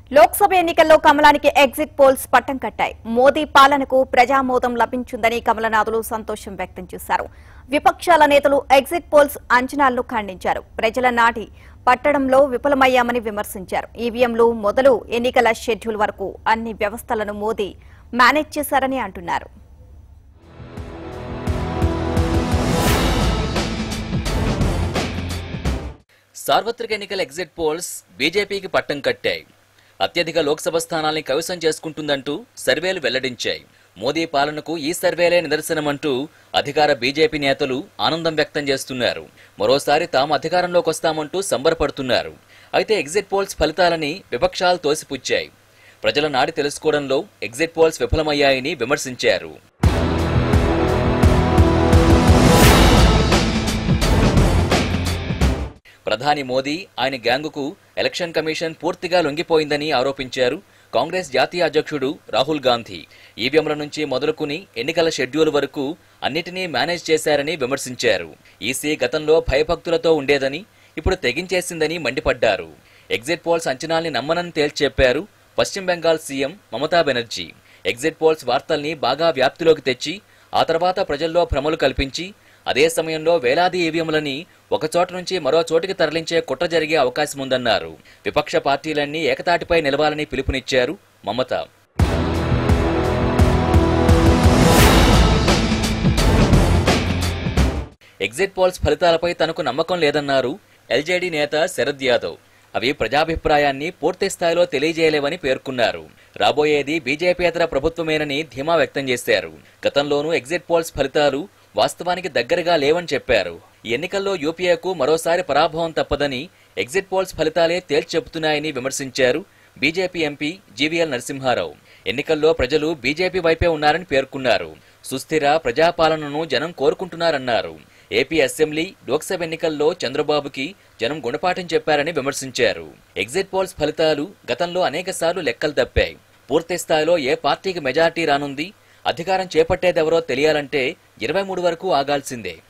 లోక్సభ ఎన్నికల్లో కమలానికి exit polls పట్టం కట్టాయి మోదీ పాలనకు ప్రజామోదం లభించిందని కమలనాథులు సంతోషం వ్యక్తం చేశారు విపక్షాల నేతలు ఎగ్జిట్ పోల్స్ అంచనాలను ఖండించారు ప్రజల నాటి పట్టడంలో విఫలమయ్యామని విమర్శించారు ఈవీఎంలు మొదలు ఎన్నికల షెడ్యూల్ వరకు అన్ని వ్యవస్థలను మోదీ మేనేజ్ చేశారని అంటున్నారు సార్వత్రిక ఎన్నికల ఎగ్జిట్ పోల్స్ బీజేపీకి పట్టం కట్టాయి అత్యధిక లోక్సభ స్థానాల్ని కైవసం చేసుకుంటుందంటూ సర్వేలు వెల్లడించాయి మోదీ పాలనకు ఈ సర్వేలే నిదర్శనమంటూ అధికార బీజేపీ నేతలు ఆనందం వ్యక్తం చేస్తున్నారు మరోసారి తాము అధికారంలోకి వస్తామంటూ సంబరపడుతున్నారు అయితే ఎగ్జిట్ పోల్స్ ఫలితాలని విపక్షాలు తోసిపుచ్చాయి ప్రజల నాడి తెలుసుకోవడంలో ఎగ్జిట్ పోల్స్ విఫలమయ్యాయని విమర్శించారు ప్రధాని మోదీ ఆయన గ్యాంగుకు ఎలక్షన్ కమిషన్ పూర్తిగా లొంగిపోయిందని ఆరోపించారు కాంగ్రెస్ జాతీయ అధ్యక్షుడు రాహుల్ గాంధీ ఈవీఎంల నుంచి మొదలుకుని ఎన్నికల షెడ్యూల్ వరకు అన్నిటినీ మేనేజ్ చేశారని విమర్శించారు ఈసీ గతంలో భయభక్తులతో ఉండేదని ఇప్పుడు తెగించేసిందని మండిపడ్డారు ఎగ్జిట్ పోల్స్ అంచనాల్ని నమ్మనని తేల్చెప్పారు పశ్చిమ Bengal CM Mamata Banerjee exit polls వార్తల్ని బాగా వ్యాప్తిలోకి తెచ్చి ఆ తర్వాత ప్రజల్లో భ్రమలు కల్పించి అదే సమయంలో వేలాది ఈవీఎంలని ఒక చోట నుంచి మరో చోటికి తరలించే కుట్ర జరిగే అవకాశం ఉందన్నారు విపక్ష పార్టీలన్నీ ఏకతాటిపై నిలవాలని పిలుపునిచ్చారు మమత ఎగ్జిట్ పోల్స్ ఫలితాలపై తనకు నమ్మకం లేదన్నారు ఎల్జేడీ నేత శరద్ యాదవ్ అవి ప్రజాభిప్రాయాన్ని పూర్తి స్థాయిలో తెలియజేయలేవని పేర్కొన్నారు రాబోయేది బీజేపీయేతర ప్రభుత్వమేనని ధీమా వ్యక్తం చేశారు గతంలోనూ ఎగ్జిట్ పోల్స్ ఫలితాలు వాస్తవానికి దగ్గరగా లేవని చెప్పారు ఈ ఎన్నికల్లో యూపీఏకు మరోసారి పరాభవం తప్పదని ఎగ్జిట్ పోల్స్ ఫలితాలే తేల్చి చెబుతున్నాయని విమర్శించారు బీజేపీ ఎంపీ జీవీఎల్ నరసింహారావు ఎన్నికల్లో ప్రజలు బీజేపీ వైపే ఉన్నారని పేర్కొన్నారు సుస్థిర ప్రజాపాలనను జనం కోరుకుంటున్నారన్నారు ఏపీ అసెంబ్లీ లోక్సభ ఎన్నికల్లో చంద్రబాబుకి జనం గుణపాఠం చెప్పారని విమర్శించారు ఎగ్జిట్ పోల్స్ ఫలితాలు గతంలో అనేకసార్లు లెక్కలు తప్పాయి పూర్తి స్థాయిలో ఏ పార్టీకి మెజార్టీ రానుంది అధికారం చేపట్టేదెవరో తెలియాలంటే ఇరవై మూడు వరకు ఆగాల్సిందే